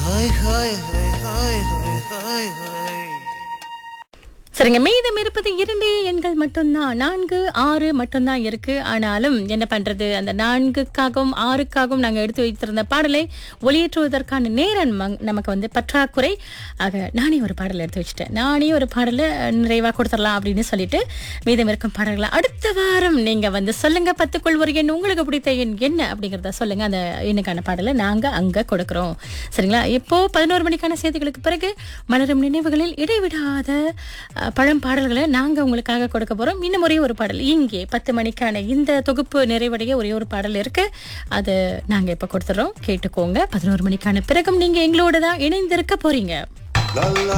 hi hi hi hi hi hi hi சரிங்க மீதம் இருப்பது இரண்டு எண்கள் மட்டும்தான் நான்கு ஆறு மட்டும்தான் இருக்கு ஆனாலும் என்ன பண்றது அந்த நான்குக்காகவும் ஆறுக்காகவும் நாங்க எடுத்து வைத்திருந்த பாடலை ஒளியேற்றுவதற்கான நேரம் மங்- நமக்கு வந்து பற்றாக்குறை ஆக நானே ஒரு பாடலை எடுத்து வச்சுட்டேன் நானே ஒரு பாடலை நிறைவா கொடுத்துடலாம் அப்படின்னு சொல்லிட்டு மீதம் இருக்கும் பாடல்களை அடுத்த வாரம் நீங்க வந்து சொல்லுங்க பத்துக்குள் ஒரு எண் உங்களுக்கு பிடித்த எண் என்ன அப்படிங்கறத சொல்லுங்க அந்த எண்ணுக்கான பாடலை நாங்க அங்க கொடுக்கிறோம் சரிங்களா இப்போ பதினோரு மணிக்கான செய்திகளுக்கு பிறகு மலரும் நினைவுகளில் இடைவிடாத அஹ், பழம் பாடல்களை நாங்க உங்களுக்காக கொடுக்க போறோம் இன்னும் ஒரே ஒரு பாடல் இங்கே பத்து மணிக்கான இந்த தொகுப்பு நிறைவடைய ஒரே ஒரு பாடல் இருக்கு அது நாங்க இப்ப கொடுத்துறோம் கேட்டுக்கோங்க பதினோரு மணிக்கான பிறகும் நீங்க எங்களோட தான் இணைந்திருக்க போறீங்க